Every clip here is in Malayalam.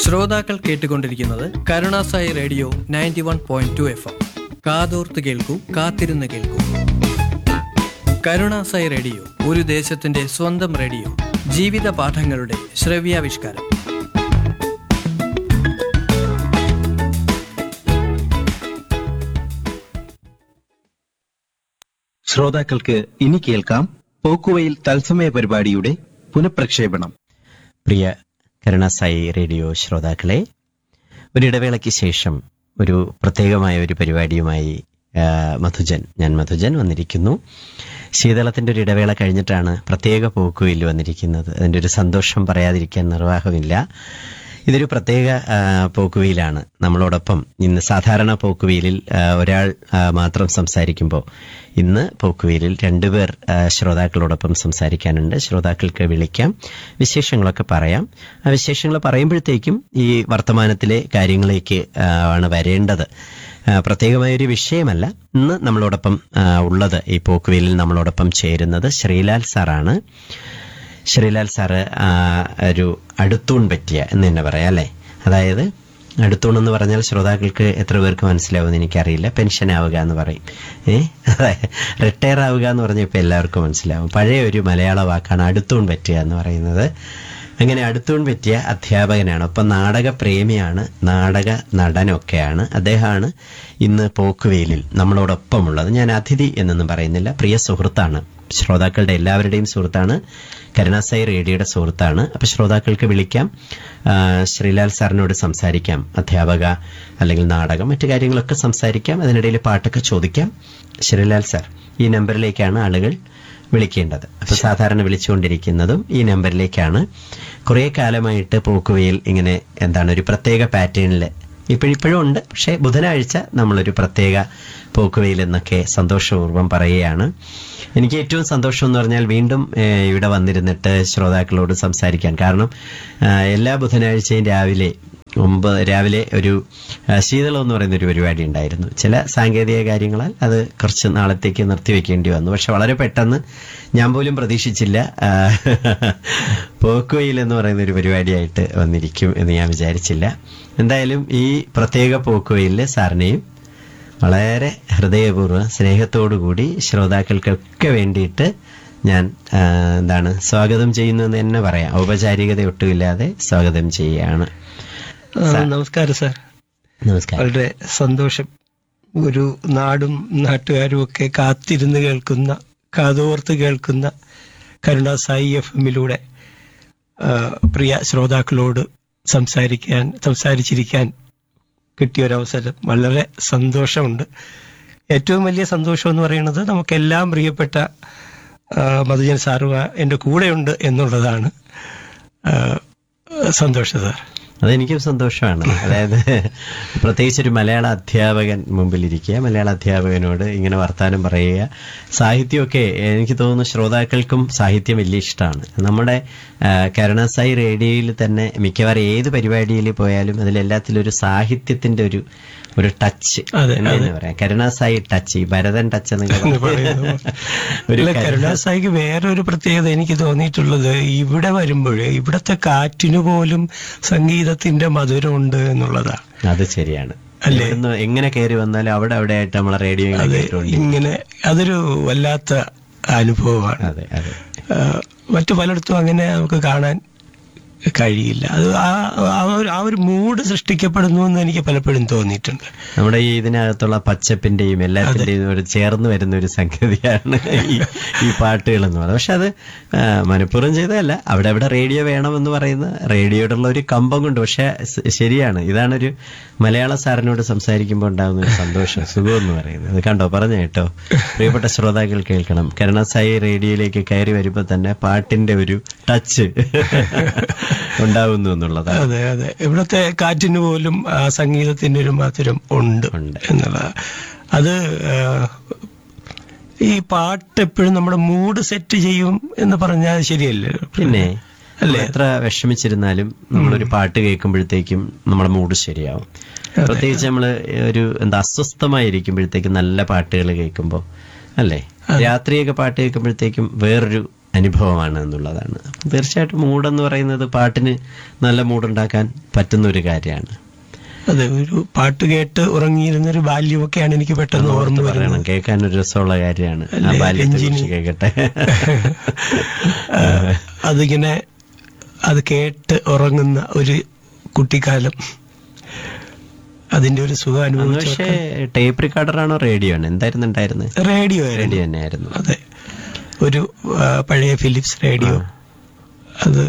ശ്രോതാക്കൾ കേട്ടുകൊണ്ടിരിക്കുന്നത് Karunasai radio ninety one point two F M കാതോർത്ത് കേൾക്കൂ കാത്തിരുന്ന് കേൾക്കൂ കരുണാസായി റേഡിയോ ഒരു ദേശത്തിന്റെ സ്വന്തം റേഡിയോ ജീവിത പാഠങ്ങളുടെ ശ്രവ്യാവിഷ്കാരം ശ്രോതാക്കൾക്ക് ഇനി കേൾക്കാം പോക്കുവയിൽ തത്സമയ പരിപാടിയുടെ പുനഃപ്രക്ഷേപണം പ്രിയ കരുണാസായി റേഡിയോ ശ്രോതാക്കളെ ഒരിടവേളയ്ക്ക് ശേഷം ഒരു പ്രത്യേകമായ ഒരു പരിപാടിയുമായി ആ, മധുജൻ ഞാൻ മധുജൻ വന്നിരിക്കുന്നു ശീതളത്തിന്റെ ഒരു ഇടവേള കഴിഞ്ഞിട്ടാണ് പ്രത്യേക പോക്കുവയിൽ വന്നിരിക്കുന്നത് അതിന്റെ ഒരു സന്തോഷം പറയാതിരിക്കാൻ നിർവാഹമില്ല ഇതൊരു പ്രത്യേക ആ, പോക്കുവയിലാണ് നമ്മളോടൊപ്പം ഇന്ന് സാധാരണ പോക്കുവയിലിൽ ആ, ഒരാൾ ആ, മാത്രം സംസാരിക്കുമ്പോൾ ഇന്ന് പോക്കുവയിലിൽ രണ്ടുപേർ ആ, ശ്രോതാക്കളോടൊപ്പം സംസാരിക്കാനുണ്ട് ശ്രോതാക്കൾക്ക് വിളിക്കാം വിശേഷങ്ങളൊക്കെ പറയാം ആ വിശേഷങ്ങൾ പറയുമ്പോഴത്തേക്കും ഈ വർത്തമാനത്തിലെ കാര്യങ്ങളിലേക്ക് ആ, ആണ് വരേണ്ടത് ആ, പ്രത്യേകമായ ഒരു വിഷയമല്ല ഇന്ന് നമ്മളോടൊപ്പം ആ, ഉള്ളത് ഈ പോക്കുവയിലിൽ നമ്മളോടൊപ്പം ചേരുന്നത് ശ്രീലാൽ സാറാണ് ശ്രീലാൽ സാറ് ആ, ഒരു അടുത്തൂൺ പറ്റിയ എന്ന് തന്നെ പറയാം അല്ലേ അതായത് അടുത്തൂൺ എന്ന് പറഞ്ഞാൽ ശ്രോതാക്കൾക്ക് എത്ര പേർക്ക് മനസ്സിലാവുമെന്ന് എനിക്കറിയില്ല പെൻഷൻ ആവുക എന്ന് പറയും ഏ റിട്ടയർ ആവുക എന്ന് പറഞ്ഞാൽ ഇപ്പം എല്ലാവർക്കും മനസ്സിലാവും പഴയ ഒരു മലയാള വാക്കാണ് അടുത്തൂൺ പറ്റുക എന്ന് പറയുന്നത് അങ്ങനെ അടുത്തൂൺ പറ്റിയ അധ്യാപകനാണ് ഒപ്പം നാടക പ്രേമിയാണ് നാടക നടനൊക്കെയാണ് അദ്ദേഹമാണ് ഇന്ന് പോക്കുവെയിലിൽ നമ്മളോടൊപ്പമുള്ളത് ഞാൻ അതിഥി എന്നൊന്നും പറയുന്നില്ല പ്രിയ സുഹൃത്താണ് ശ്രോതാക്കളുടെ എല്ലാവരുടെയും സുഹൃത്താണ് കരുണാസായി റേഡിയോയുടെ സുഹൃത്താണ് അപ്പൊ ശ്രോതാക്കൾക്ക് വിളിക്കാം ആ, ശ്രീലാൽ സാറിനോട് സംസാരിക്കാം അധ്യാപക അല്ലെങ്കിൽ നാടകം മറ്റു കാര്യങ്ങളൊക്കെ സംസാരിക്കാം അതിനിടയിൽ പാട്ടൊക്കെ ചോദിക്കാം ശ്രീലാൽ സാർ ഈ നമ്പറിലേക്കാണ് ആളുകൾ വിളിക്കേണ്ടത് അപ്പൊ സാധാരണ വിളിച്ചുകൊണ്ടിരിക്കുന്നതും ഈ നമ്പറിലേക്കാണ് കുറെ കാലമായിട്ട് പോക്കുവയിൽ ഇങ്ങനെ എന്താണ് ഒരു പ്രത്യേക പാറ്റേണിൽ ഇപ്പോഴിപ്പോഴും ഉണ്ട് പക്ഷേ ബുധനാഴ്ച നമ്മളൊരു പ്രത്യേക പോക്കുവയിൽ എന്നൊക്കെ സന്തോഷപൂർവ്വം പറയുകയാണ് എനിക്ക് ഏറ്റവും സന്തോഷം എന്ന് പറഞ്ഞാൽ വീണ്ടും ഏഹ്, ഇവിടെ വന്നിരുന്നിട്ട് ശ്രോതാക്കളോട് സംസാരിക്കാൻ കാരണം ആ, എല്ലാ ബുധനാഴ്ചയും രാവിലെ ഒമ്പത് രാവിലെ ഒരു ആ, ശീതളം എന്ന് പറയുന്ന ഒരു പരിപാടി ഉണ്ടായിരുന്നു ചില സാങ്കേതിക കാര്യങ്ങളാൽ അത് കുറച്ച് നാളത്തേക്ക് നിർത്തിവെക്കേണ്ടി വന്നു പക്ഷെ വളരെ പെട്ടെന്ന് ഞാൻ പോലും പ്രതീക്ഷിച്ചില്ല ആ, പോക്കുവയിൽ എന്ന് പറയുന്ന ഒരു പരിപാടിയായിട്ട് വന്നിരിക്കും എന്ന് ഞാൻ വിചാരിച്ചില്ല എന്തായാലും ഈ പ്രത്യേക പോക്കുവയിലെ സാറിനെയും വളരെ ഹൃദയപൂർവ്വം സ്നേഹത്തോടുകൂടി ശ്രോതാക്കൾക്കൊക്കെ വേണ്ടിയിട്ട് ഞാൻ ആ, എന്താണ് സ്വാഗതം ചെയ്യുന്നു എന്ന് തന്നെ പറയാം ഔപചാരികത ഒട്ടുമില്ലാതെ സ്വാഗതം ചെയ്യുകയാണ് ആ, നമസ്കാരം സാർ നമസ്കാരം വളരെ സന്തോഷം ഒരു നാടും നാട്ടുകാരും ഒക്കെ കാത്തിരുന്ന് കേൾക്കുന്ന കാതോർത്ത് കേൾക്കുന്ന കരുണാസായി എഫ് എമ്മിലൂടെ പ്രിയ ശ്രോതാക്കളോട് സംസാരിക്കാൻ സംസാരിച്ചിരിക്കാൻ കിട്ടിയൊരവസരം വളരെ സന്തോഷമുണ്ട് ഏറ്റവും വലിയ സന്തോഷം എന്ന് പറയുന്നത് നമുക്കെല്ലാം പ്രിയപ്പെട്ട ആ, മധുജൻ സാറുക എൻ്റെ കൂടെയുണ്ട് എന്നുള്ളതാണ് ആ, സന്തോഷം സാർ അതെനിക്കും സന്തോഷമാണ് അതായത് പ്രത്യേകിച്ച് ഒരു മലയാള അധ്യാപകൻ മുമ്പിലിരിക്കുക മലയാള അധ്യാപകനോട് ഇങ്ങനെ വർത്താനം പറയുക സാഹിത്യമൊക്കെ എനിക്ക് തോന്നുന്നു ശ്രോതാക്കൾക്കും സാഹിത്യം വലിയ ഇഷ്ടമാണ് നമ്മുടെ ആ, കരുണാസായി റേഡിയോയിൽ തന്നെ മിക്കവാറും ഏത് പരിപാടിയിൽ പോയാലും അതിലെല്ലാത്തിലും ഒരു സാഹിത്യത്തിന്റെ ഒരു ഒരു ടച്ച് അതെ, എന്ന് തന്നെ പറയാം കരുണാസായി ടച്ച് ഈ ഭരതൻ ടച്ച് എന്നൊക്കെ എന്ന് പറയും. പറയുന്നത് ഒരു അല്ല, കരുണ- കരുണാസായിക്ക് വേറൊരു പ്രത്യേകത എനിക്ക് തോന്നിയിട്ടുള്ളത് ഇവിടെ വരുമ്പോൾ ഇവിടത്തെ കാറ്റിന് പോലും സംഗീതത്തിന്റെ മധുരമുണ്ട് എന്നുള്ളതാണ് അത് ശരിയാണ് അല്ലേ? ഇവിടുന്ന് എങ്ങനെ കയറി വന്നാലും അവിടെ അവിടെ ആയിട്ട് നമ്മളെ റേഡിയോ ഇങ്ങനെ അത് കേട്ടുകൊണ്ടിരിക്കും. ഇങ്ങനെ അതൊരു വല്ലാത്ത അനുഭവമാണ് അതെ അതെ ആ, മറ്റു പലയിടത്തും അങ്ങനെ നമുക്ക് കാണാൻ കഴിയില്ല അത് ആ- ആ ഒരു- ആ ഒരു മൂഡ് സൃഷ്ടിക്കപ്പെടുന്നു എന്ന് എനിക്ക് പലപ്പോഴും തോന്നിയിട്ടുണ്ട് നമ്മുടെ ഈ ഇതിനകത്തുള്ള പച്ചപ്പിന്റെയും എല്ലാത്തിന്റെയും ഒരു ചേർന്ന് വരുന്ന ഒരു സംഗതിയാണ് ഈ ഈ പാട്ടുകൾ എന്ന് പറയുന്നത് പക്ഷെ അത് ആ, മനഃപൂർവ്വം ചെയ്തതല്ല അവിടെ അവിടെ റേഡിയോ വേണമെന്ന് പറയുന്ന റേഡിയോയോടുള്ള ഒരു കമ്പം കൊണ്ട് പക്ഷെ സ് ശരിയാണ് ഇതാണൊരു മലയാള സാറിനോട് സംസാരിക്കുമ്പോൾ ഉണ്ടാകുന്ന ഒരു സന്തോഷം സുഖം എന്ന് പറയുന്നത് അത് കണ്ടോ പറഞ്ഞു കേട്ടോ പ്രിയപ്പെട്ട ശ്രോതാക്കൾ കേൾക്കണം കരുണാസായി റേഡിയോയിലേക്ക് കയറി വരുമ്പോൾ തന്നെ പാട്ടിന്റെ ഒരു ടച്ച് ഉണ്ടാവുന്നു എന്നുള്ളതാണ് അതെ അതെ ഇവിടുത്തെ കാറ്റിന് പോലും ആ സംഗീതത്തിന്റെ ഒരു മധുരം ഉണ്ട് ഉണ്ട്. എന്നുള്ളതാണ് അത് ആ, ഈ പാട്ട് എപ്പോഴും നമ്മുടെ മൂഡ് സെറ്റ് ചെയ്യും എന്ന് പറഞ്ഞാൽ ശരിയല്ലേ പിന്നെ അല്ലേ? എത്ര വിഷമിച്ചിരുന്നാലും നമ്മളൊരു പാട്ട് കേൾക്കുമ്പോഴത്തേക്കും നമ്മുടെ മൂഡ് ശരിയാവും പ്രത്യേകിച്ച് നമ്മൾ ഒരു എന്താ അസ്വസ്ഥമായിരിക്കുമ്പോഴത്തേക്കും നല്ല പാട്ടുകൾ കേൾക്കുമ്പോൾ അല്ലേ രാത്രിയൊക്കെ പാട്ട് കേൾക്കുമ്പോഴത്തേക്കും വേറൊരു അനുഭവമാണ് എന്നുള്ളതാണ് അപ്പം തീർച്ചയായിട്ടും മൂടെന്ന് പറയുന്നത് പാട്ടിന് നല്ല മൂടുണ്ടാക്കാൻ പറ്റുന്ന ഒരു കാര്യമാണ് അതെ ഒരു പാട്ട് കേട്ട് ഉറങ്ങിയിരുന്ന ഒരു ബാല്യമൊക്കെയാണ് എനിക്ക് പെട്ടെന്ന് ഓർമ്മ പറയണം വരുന്നത് കേൾക്കാൻ ഒരു രസമുള്ള കാര്യമാണ് ആ അല്ലേ, ബാല്യത്തെ കുറിച്ച് രഞ്ജിനി. കേൾക്കട്ടെ ആ, അതിങ്ങനെ അത് കേട്ട് ഉറങ്ങുന്ന ഒരു കുട്ടിക്കാലം അതിന്റെ ഒരു സുഖം അന്ന് അനുഭവിച്ച പക്ഷേ ടേപ്പ് റെക്കോർഡറാണോ റേഡിയോ ആണ് എന്തായിരുന്നു ഉണ്ടായിരുന്നത് റേഡിയോ റേഡിയോ ആയിരുന്നു തന്നെയായിരുന്നു അതെ ഒരു ആ, പഴയ ഫിലിപ്സ് റേഡിയോ അത്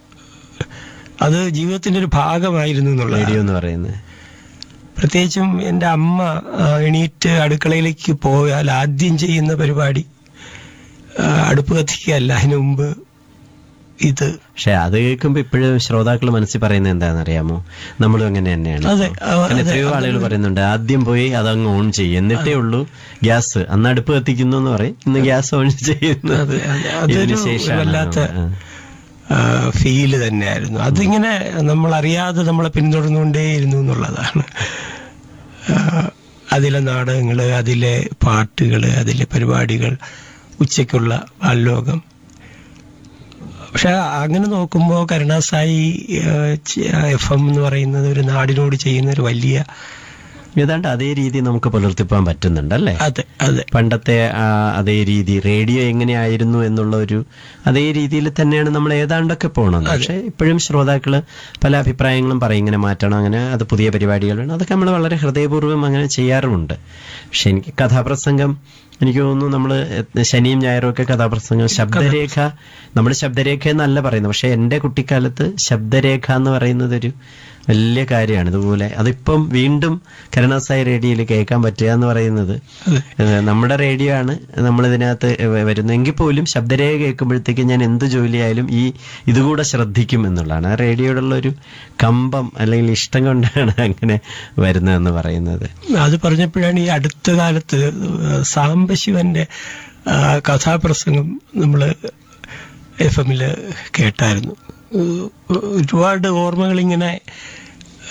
അത് ജീവിതത്തിന്റെ ഒരു ഭാഗമായിരുന്നു എന്നുള്ളത് റേഡിയോ എന്ന് പറയുന്നത് പ്രത്യേകിച്ചും എൻ്റെ അമ്മ ആ, എണീറ്റ് അടുക്കളയിലേക്ക് പോയാൽ ആദ്യം ചെയ്യുന്ന പരിപാടി ആ, അടുപ്പ് കത്തിക്കുകയല്ല അതിനു മുമ്പ് ഇത് പക്ഷെ അത് കേൾക്കുമ്പോ ഇപ്പോഴും ശ്രോതാക്കൾ മനസ്സിൽ പറയുന്നത് എന്താണെന്ന് അറിയാമോ നമ്മളും അങ്ങനെ തന്നെയാണ് അതെ, ആ, കാരണം അതെ, എത്രയോ ആളുകൾ പറയുന്നുണ്ട് ആദ്യം പോയി അതങ്ങ് ഓൺ ചെയ്യും എന്നിട്ടേ ഉള്ളൂ ഗ്യാസ് അന്ന് അടുപ്പ് കത്തിക്കുന്നു എന്ന് പറയും ഇന്ന് ഗ്യാസ് ഓൺ ചെയ്യുന്നു അതെ, അതെ. അതൊരു ഇതിന് ശേഷമാണ് വല്ലാത്ത ആ. ഫീല് തന്നെയായിരുന്നു അതിങ്ങനെ നമ്മൾ അറിയാതെ നമ്മളെ പിന്തുടർന്നുകൊണ്ടേയിരുന്നു എന്നുള്ളതാണ് ആ, അതിലെ നാടകങ്ങള് അതിലെ പാട്ടുകള് അതിലെ പരിപാടികൾ ഉച്ചയ്ക്കുള്ള ബാലലോകം പക്ഷെ അങ്ങനെ നോക്കുമ്പോൾ കരുണാസായി എഫ് എം എന്ന് പറയുന്നത് ഒരു നാടിനോട് ചെയ്യുന്ന ഒരു വലിയ ഏതാണ്ട് അതേ രീതി നമുക്ക് പുലർത്തിപ്പോകാൻ പറ്റുന്നുണ്ട് അല്ലേ അതെ അതെ പണ്ടത്തെ ആ, അതേ രീതി റേഡിയോ എങ്ങനെയായിരുന്നു എന്നുള്ള ഒരു അതേ രീതിയിൽ തന്നെയാണ് നമ്മൾ ഏതാണ്ടൊക്കെ പോകണം പക്ഷെ ഇപ്പോഴും ശ്രോതാക്കള് പല അഭിപ്രായങ്ങളും പറയും ഇങ്ങനെ മാറ്റണം അങ്ങനെ അത് പുതിയ പരിപാടികൾ വേണം അതൊക്കെ നമ്മൾ വളരെ ഹൃദയപൂർവ്വം അങ്ങനെ ചെയ്യാറുമുണ്ട് പക്ഷെ എനിക്ക് കഥാപ്രസംഗം എനിക്ക് തോന്നുന്നു നമ്മൾ ശനിയും ഞായറും ഒക്കെ കഥാപ്രസംഗം ശബ്ദരേഖ നമ്മൾ ശബ്ദരേഖ എന്നല്ല പറയുന്നത് പക്ഷെ എൻ്റെ കുട്ടിക്കാലത്ത് ശബ്ദരേഖ എന്ന് പറയുന്നത് ഒരു വലിയ കാര്യമാണ് ഇതുപോലെ അതിപ്പം വീണ്ടും കരുണാസായി റേഡിയോയിൽ കേൾക്കാൻ പറ്റുക എന്ന് പറയുന്നത് അതെ ഏഹ് നമ്മുടെ റേഡിയോ ആണ് നമ്മൾ ഇതിനകത്ത് വരുന്നെങ്കിൽ പോലും ശബ്ദരേഖ കേൾക്കുമ്പോഴത്തേക്ക് ഞാൻ എന്ത് ജോലിയായാലും ഈ ഇതുകൂടെ ശ്രദ്ധിക്കും എന്നുള്ളതാണ് ആ റേഡിയോയോടുള്ള ഒരു കമ്പം അല്ലെങ്കിൽ ഇഷ്ടം കൊണ്ടാണ് അങ്ങനെ വരുന്നതെന്ന് പറയുന്നത് അത് പറഞ്ഞപ്പോഴാണ് ഈ അടുത്ത കാലത്ത് സാംബശിവന്റെ ആ, കഥാപ്രസംഗം നമ്മൾ എഫ് എമ്മില് കേട്ടായിരുന്നു ഏഹ് ഒരുപാട് ഓർമ്മകൾ ഇങ്ങനെ